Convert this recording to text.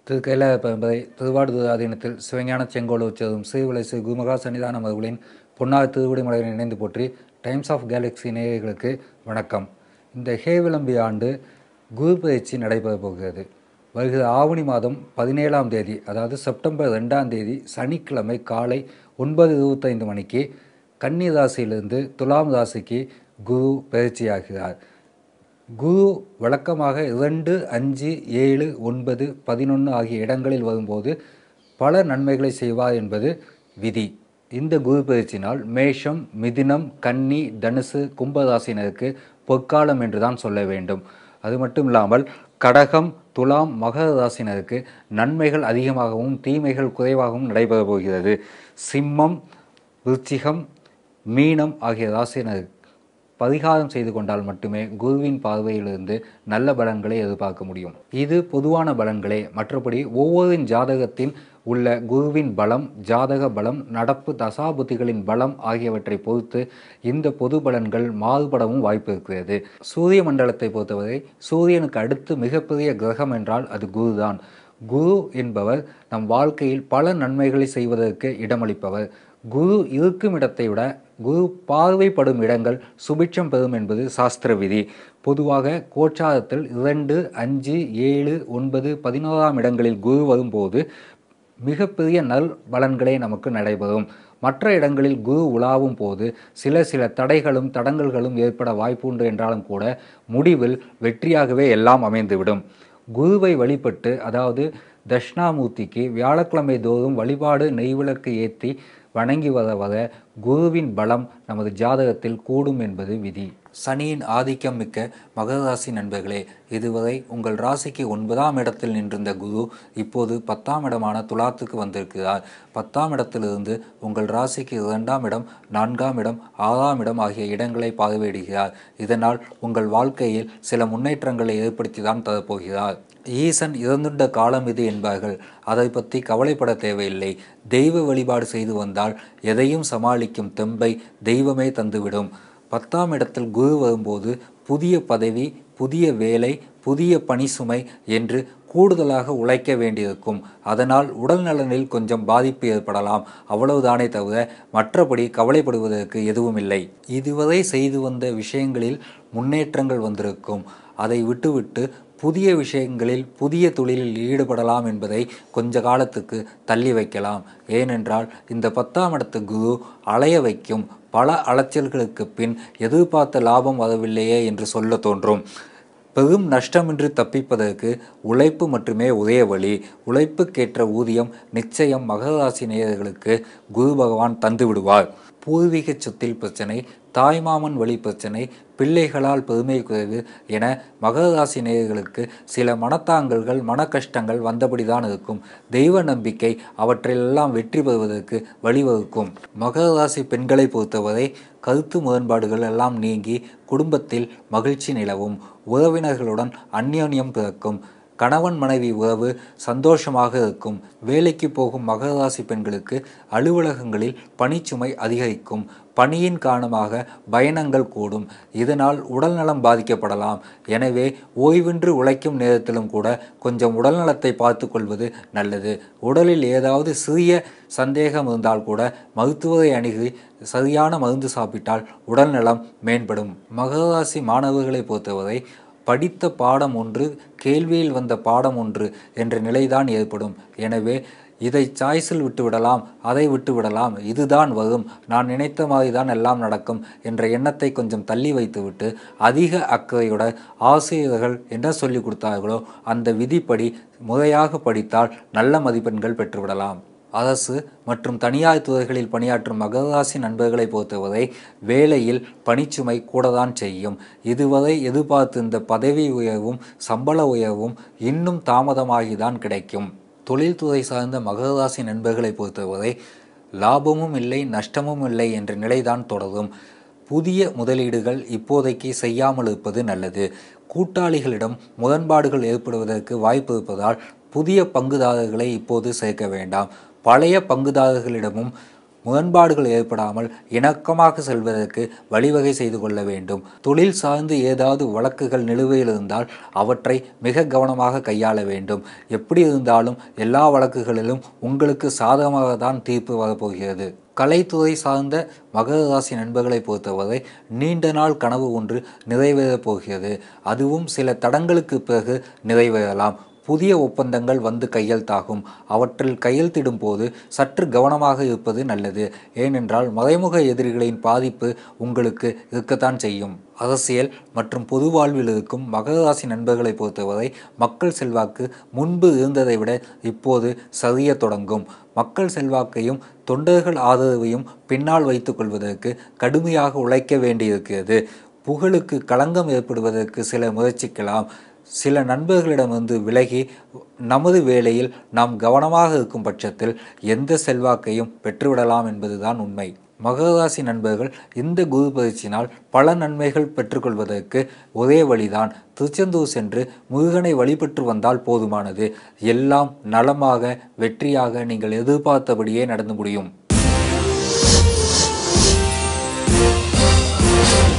திரு கைலாய என்பதை திருவாடுதுறை ஆதீனத்தில் சிவஞான செங்கோல் உச்சதும் ஸ்ரீவிலை ஸ்ரீ குருமகா சன்னிதானம் அவர்களின் பொன்னார் திருவிடை மலையை இணைந்து போற்றி டைம்ஸ் ஆஃப் கேலக்ஸி நேயர்களுக்கு வணக்கம் இந்த ஹே விளம்பி ஆண்டு குரு பயிற்சி நடைபெறப் போகிறது வருகிற ஆவணி மாதம் பதினேழாம் தேதி அதாவது செப்டம்பர் ரெண்டாம் தேதி சனிக்கிழமை காலை ஒன்பது இருபத்தைந்து மணிக்கு கன்னி ராசியிலிருந்து துலாம் ராசிக்கு குரு பயிற்சியாகிறார் குரு வழக்கமாக இரண்டு அஞ்சு ஏழு ஒன்பது பதினொன்று ஆகிய இடங்களில் வரும்போது பல நன்மைகளை செய்வார் என்பது விதி இந்த குரு பயிற்சினால் மேஷம் மிதினம் கன்னி தனுசு கும்பராசினருக்கு பொற்காலம் என்று தான் சொல்ல வேண்டும் அது மட்டும் இல்லாமல் கடகம் துலாம் மகர ராசினருக்கு நன்மைகள் அதிகமாகவும் தீமைகள் குறைவாகவும் நடைபெறப் போகிறது சிம்மம் விருச்சிகம் மீனம் ஆகிய ராசினருக்கு பரிகாரம் செய்து கொண்டால் மட்டுமே குருவின் பார்வையிலிருந்து நல்ல பலன்களை எதிர்பார்க்க முடியும் இது பொதுவான பலன்களே மற்றபடி ஒவ்வொரு ஜாதகத்தின் உள்ள குருவின் பலம் ஜாதக பலம் நடப்பு தசாபுத்திகளின் பலம் ஆகியவற்றை பொறுத்து இந்த பொது பலன்கள் மாறுபடவும் வாய்ப்பு இருக்கிறது சூரிய மண்டலத்தை பொறுத்தவரை சூரியனுக்கு அடுத்து மிகப்பெரிய கிரகம் என்றால் அது குருதான் குரு என்பவர் நம் வாழ்க்கையில் பல நன்மைகளை செய்வதற்கு இடமளிப்பவர் குரு இருக்கும் இடத்தை விட குரு பார்வைப்படும் இடங்கள் சுபிட்சம் பெறும் என்பது சாஸ்திர விதி பொதுவாக கோச்சாரத்தில் இரண்டு அஞ்சு ஏழு ஒன்பது பதினோராம் இடங்களில் குரு வரும்போது மிகப்பெரிய நல் பலன்களே நமக்கு நடைபெறும் மற்ற இடங்களில் குரு உலாவும் போது சில சில தடைகளும் தடங்கல்களும் ஏற்பட வாய்ப்புண்டு என்றாலும் கூட முடிவில் வெற்றியாகவே எல்லாம் அமைந்துவிடும் குருவை வழிபட்டு அதாவது தட்சிணாமூர்த்திக்கு வியாழக்கிழமை தோறும் வழிபாடு நெய்விளக்கு ஏற்றி வணங்கி வர வர குருவின் பலம் நமது ஜாதகத்தில் கூடும் என்பது விதி சனியின் ஆதிக்கம் மிக்க மகர ராசி நண்பர்களே இதுவரை உங்கள் ராசிக்கு ஒன்பதாம் இடத்தில் நின்றிருந்த குரு இப்போது பத்தாம் இடமான துலாத்துக்கு வந்திருக்கிறார் பத்தாம் இடத்திலிருந்து உங்கள் ராசிக்கு இரண்டாம் இடம் நான்காம் இடம் ஆறாம் இடம் ஆகிய இடங்களை பார்வையிடுகிறார் இதனால் உங்கள் வாழ்க்கையில் சில முன்னேற்றங்களை ஏற்படுத்தி தான் தரப்போகிறார் ஈசன் இறந்துண்ட காலம் இது என்பார்கள் அதை பற்றி கவலைப்பட தேவையில்லை தெய்வ வழிபாடு செய்து வந்தால் எதையும் சமாளிக்கும் தெம்பை தெய்வமே தந்துவிடும் பத்தாம் இடத்தில் குரு வரும்போது புதிய பதவி புதிய வேலை புதிய பணி சுமை என்று கூடுதலாக உழைக்க வேண்டியிருக்கும் அதனால் உடல் நலனில் கொஞ்சம் பாதிப்பு ஏற்படலாம் அவ்வளவுதானே தவிர மற்றபடி கவலைப்படுவதற்கு எதுவும் இல்லை இதுவரை செய்து வந்த விஷயங்களில் முன்னேற்றங்கள் வந்திருக்கும் அதை விட்டுவிட்டு புதிய விஷயங்களில் புதிய தொழிலில் ஈடுபடலாம் என்பதை கொஞ்ச காலத்துக்கு தள்ளி வைக்கலாம் ஏனென்றால் இந்த பத்தாம் இடத்து குரு அலைய வைக்கும் பல அலைச்சல்களுக்கு பின் எதிர்பார்த்த லாபம் வரவில்லையே என்று சொல்ல தோன்றும் பெரும் நஷ்டமின்றி தப்பிப்பதற்கு உழைப்பு மட்டுமே ஒரே வழி உழைப்புக்கேற்ற ஊதியம் நிச்சயம் மகராசி நேயர்களுக்கு குரு பகவான் தந்து விடுவார் பூர்வீக சொத்தில் பிரச்சனை தாய்மாமன் வழி பிரச்சனை பிள்ளைகளால் பெருமை குறைவு என மகர ராசி நேயர்களுக்கு சில மனத்தாங்கல்கள் மன கஷ்டங்கள் வந்தபடிதான் இருக்கும் தெய்வ நம்பிக்கை அவற்றிலெல்லாம் வெற்றி பெறுவதற்கு வழிவகுக்கும் மகர ராசி பெண்களை பொறுத்தவரை கருத்து முரண்பாடுகள் எல்லாம் நீங்கி குடும்பத்தில் மகிழ்ச்சி நிலவும் உறவினர்களுடன் அந்யோன்யம் பிறக்கும் கணவன் மனைவி உறவு சந்தோஷமாக இருக்கும் வேலைக்கு போகும் மகர ராசி பெண்களுக்கு அலுவலகங்களில் பணிச்சுமை அதிகரிக்கும் பணியின் காரணமாக பயணங்கள் கூடும் இதனால் உடல்நலம் பாதிக்கப்படலாம் எனவே ஓய்வின்றி உழைக்கும் நேரத்திலும் கூட கொஞ்சம் உடல்நலத்தை பார்த்து கொள்வது நல்லது உடலில் ஏதாவது சிறிய சந்தேகம் இருந்தால் கூட மருத்துவரை அணுகி சரியான மருந்து சாப்பிட்டால் உடல்நலம் மேம்படும் மகராசி மாணவர்களை பொறுத்தவரை படித்த பாடம் ஒன்று கேள்வியில் வந்த பாடம் ஒன்று என்ற நிலைதான் ஏற்படும் எனவே இதை சாய்ஸில் விட்டுவிடலாம் அதை விட்டுவிடலாம் இதுதான் வரும் நான் நினைத்த மாதிரி தான் எல்லாம் நடக்கும் என்ற எண்ணத்தை கொஞ்சம் தள்ளி வைத்துவிட்டு அதிக அக்கறையுடன் ஆசிரியர்கள் என்ன சொல்லி கொடுத்தார்களோ அந்த விதிப்படி முறையாக படித்தால் நல்ல மதிப்பெண்கள் பெற்றுவிடலாம் அரசு மற்றும் தனியார் துறைகளில் பணியாற்றும் மகராசி நண்பர்களை பொறுத்தவரை வேலையில் பணிச்சுமை கூடதான் செய்யும் இதுவரை எதிர்பார்த்திருந்த பதவி உயர்வும் சம்பள உயர்வும் இன்னும் தாமதமாகிதான் கிடைக்கும் தொழில்துறை சார்ந்த மகராசி நண்பர்களை பொறுத்தவரை லாபமும் இல்லை நஷ்டமும் இல்லை என்ற நிலைதான் தொடரும் புதிய முதலீடுகள் இப்போதைக்கு செய்யாமல் இருப்பது நல்லது கூட்டாளிகளிடம் முரண்பாடுகள் ஏற்படுவதற்கு வாய்ப்பு இருப்பதால் புதிய பங்குதாரர்களை இப்போது சேர்க்க வேண்டாம் பழைய பங்குதாரர்களிடமும் முரண்பாடுகள் ஏற்படாமல் இணக்கமாக செல்வதற்கு வழிவகை செய்து கொள்ள வேண்டும் தொழில் சார்ந்து ஏதாவது வழக்குகள் நிலுவையில் இருந்தால் அவற்றை மிக கவனமாக கையாள வேண்டும் எப்படி இருந்தாலும் எல்லா வழக்குகளிலும் உங்களுக்கு சாதகமாக தான் தீர்ப்பு வரப்போகிறது கலைத்துறை சார்ந்த மகர ராசி நண்பர்களை பொறுத்தவரை நீண்ட நாள் கனவு ஒன்று நிறைவேறப் போகிறது அதுவும் சில தடங்களுக்கு பிறகு நிறைவேறலாம் புதிய ஒப்பந்தங்கள் வந்து கையெழுத்தாகும் அவற்றில் கையெழுத்திடும் போது சற்று கவனமாக இருப்பது நல்லது ஏனென்றால் மறைமுக எதிரிகளின் பாதிப்பு உங்களுக்கு இருக்கத்தான் செய்யும் அரசியல் மற்றும் பொது வாழ்வில் இருக்கும் மகர ராசி நண்பர்களை பொறுத்தவரை மக்கள் செல்வாக்கு முன்பு இருந்ததை விட இப்போது சரிய தொடங்கும் மக்கள் செல்வாக்கையும் தொண்டர்கள் ஆதரவையும் பின்னால் வைத்துக் கொள்வதற்கு கடுமையாக உழைக்க வேண்டியிருக்கிறது புகழுக்கு களங்கம் ஏற்படுவதற்கு சில முயற்சிக்கலாம் சில நண்பர்களிடமிருந்து விலகி நமது வேலையில் நாம் கவனமாக இருக்கும் பட்சத்தில் எந்த செல்வாக்கையும் பெற்றுவிடலாம் என்பதுதான் உண்மை மகராசி நண்பர்கள் இந்த குரு பயிற்சியினால் பல நன்மைகள் பெற்றுக்கொள்வதற்கு ஒரே வழிதான் திருச்செந்தூர் சென்று முருகனை வழிபட்டு வந்தால் போதுமானது எல்லாம் நலமாக வெற்றியாக நீங்கள் எதிர்பார்த்தபடியே நடந்து முடியும்